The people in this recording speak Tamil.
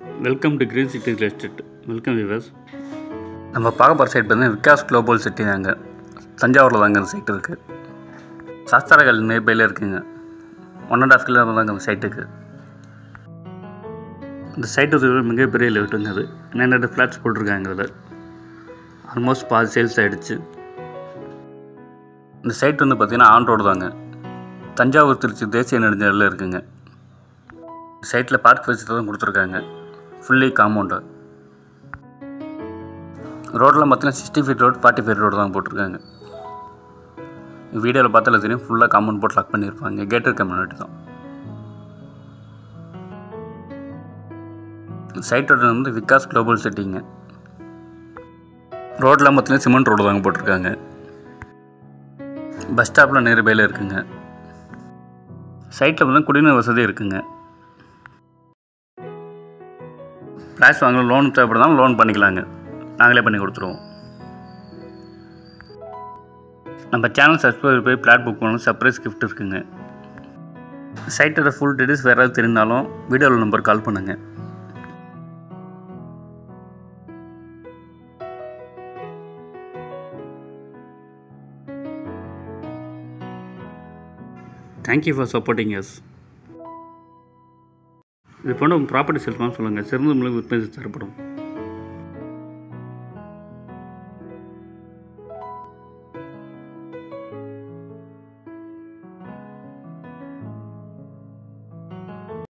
welcome to green city real estate welcome viewers நம்ம பார்க்க போகிற சைட் பார்த்தீங்கன்னா விகாஸ் குளோபல் சிட்டி தாங்க தஞ்சாவூரில் தாங்க அந்த சைட் இருக்குது சாஸ்திரங்கள் நியர்பையில் இருக்குங்க ஒன் அண்ட் ஆஃப் கிலோமீட்டர் தாங்க அந்த சைட்டுக்கு இந்த சைட்டு ஒரு மிகப்பெரிய லிஃப்ட்டுங்க அது என்னென்ன ஃப்ளாட்ஸ் போட்டிருக்காங்க அதில் ஆல்மோஸ்ட் பாதி சேல்ஸ் ஆகிடுச்சு இந்த சைட் வந்து பார்த்திங்கன்னா ஆன் ரோடு தாங்க தஞ்சாவூர் திருச்சி தேசிய நெடுஞ்சாலையில் இருக்குங்க சைட்டில் பார்க் ஃபெசிலிட்டி தான் கொடுத்துருக்காங்க ஃபுல்லி காம்பவுண்டு ரோடெலாம் பார்த்தீங்கன்னா sixty feet road forty feet road தான் போட்டிருக்காங்க வீடியோவில் பார்த்தால தெரியும் ஃபுல்லாக காம்பவுண்ட் போட்டு லாக் பண்ணியிருப்பாங்க கேட்டட் கம்யூனிட்டி தான் சைட்டோட வந்து விகாஸ் குளோபல் சிட்டிங்க ரோடெலாம் பார்த்தீங்கன்னா சிமெண்ட் ரோடு தாங்க போட்டிருக்காங்க பஸ் ஸ்டாப்பில் நியர்பையில் இருக்குங்க சைட்டில் வந்து குடிநீர் வசதி இருக்குங்க ஃப்ளாஷ் வாங்க லோன் தேவைப்படுதாலும் லோன் பண்ணிக்கலாங்க நாங்களே பண்ணி கொடுத்துருவோம் நம்ம சேனல் சப்ஸ்கிரைப் போய் பிளாட் புக் பண்ணணும் சர்ப்ரைஸ் கிஃப்ட் இருக்குங்க சைட்டோட ஃபுல் டீட்டெயில்ஸ் வேறு ஏதாவது தெரிந்தாலும் வீடியோவில் நம்பர் கால் பண்ணுங்கள் தேங்க்யூ ஃபார் சப்போர்ட்டிங் எஸ் இது போன்ற ப்ராப்பர்ட்டி சேல்ஸ் சொல்லுங்கள் சிறந்த முறையில் விற்பனை செய்து தரப்படும்